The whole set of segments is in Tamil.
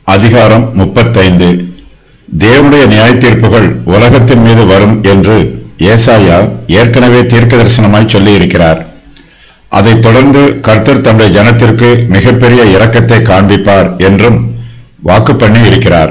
அதிகாரம் முப்பத்தைந்து தேவனுடைய நியாயத்தீர்ப்புகள் உலகத்தின் மீது வரும் என்று ஏசாயா ஏற்கனவே தீர்க்க தரிசனமாய் சொல்லியிருக்கிறார் அதைத் தொடர்ந்து கர்த்தர் தம்முடைய ஜனத்திற்கு மிகப்பெரிய இரக்கத்தை காண்பிப்பார் என்றும் வாக்கு பண்ணி இருக்கிறார்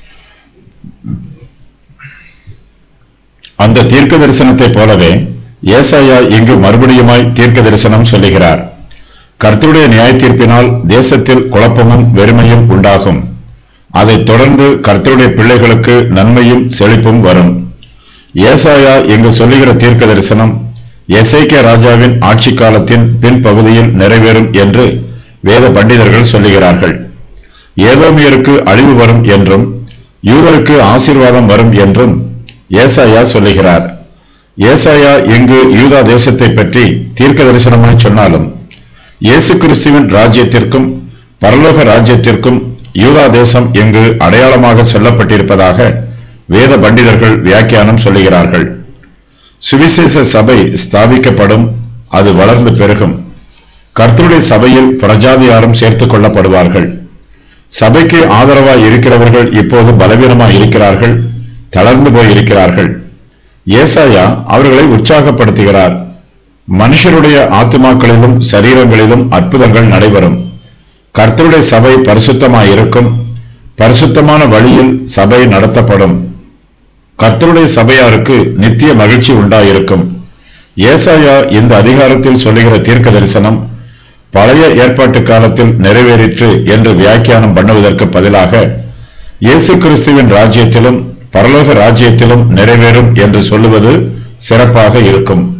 அந்த தீர்க்க தரிசனத்தைப் போலவே ஏசாயா இங்கு மறுபடியுமாய் தீர்க்க தரிசனம் சொல்லுகிறார் கர்த்தருடைய நியாயத்தீர்ப்பினால் தேசத்தில் குழப்பமும் வெறுமையும் உண்டாகும் அதைத் தொடர்ந்து கர்த்தருடைய பிள்ளைகளுக்கு நன்மையும் செழிப்பும் வரும் ஏசாயா இங்கு சொல்லுகிற தீர்க்க தரிசனம் எசேக்கியா ராஜாவின் ஆட்சி காலத்தின் பின்பகுதியில் நிறைவேறும் என்று வேத பண்டிதர்கள் சொல்லுகிறார்கள் ஏதோமியருக்கு அழிவு வரும் என்றும் யூதருக்கு ஆசீர்வாதம் வரும் என்றும் ஏசாயா சொல்லுகிறார் ஏசாயா இங்கு யூதா தேசத்தை பற்றி தீர்க்க தரிசனமாய் சொன்னாலும் இயேசு கிறிஸ்துவின் ராஜ்யத்திற்கும் பரலோக ராஜ்யத்திற்கும் யூதா தேசம் இங்கு அடையாளமாக சொல்லப்பட்டிருப்பதாக வேத பண்டிதர்கள் வியாக்கியானம் சொல்லுகிறார்கள் சுவிசேஷ சபை ஸ்தாபிக்கப்படும் அது வளர்ந்து பெருகும் கர்த்தருடைய சபையில் பிரஜாதியாரும் சேர்த்துக் கொள்ளப்படுவார்கள் சபைக்கு ஆதரவாய் இருக்கிறவர்கள் இப்போது பலவீனமாய் இருக்கிறார்கள் தளர்ந்து போய் இருக்கிறார்கள் ஏசாயா அவர்களை உற்சாகப்படுத்துகிறார் மனுஷருடைய ஆத்துமாக்களிலும் சரீரங்களிலும் அற்புதங்கள் நடைபெறும் கர்த்தருடைய சபை பரிசுத்தமாய் இருக்கும் பரிசுத்தமான வழியில் சபை நடத்தப்படும் கர்த்தருடைய சபையாருக்கு நித்திய மகிழ்ச்சி உண்டாயிருக்கும் ஏசாயா இந்த அதிகாரத்தில் சொல்லுகிற தீர்க்க தரிசனம் பழைய ஏற்பாட்டு காலத்தில் நிறைவேறிற்று என்று வியாக்கியானம் பண்ணுவதற்கு பதிலாக இயேசு கிறிஸ்துவின் ராஜ்யத்திலும் பரலோக ராஜ்யத்திலும் நிறைவேறும் என்று சொல்லுவது சிறப்பாக இருக்கும்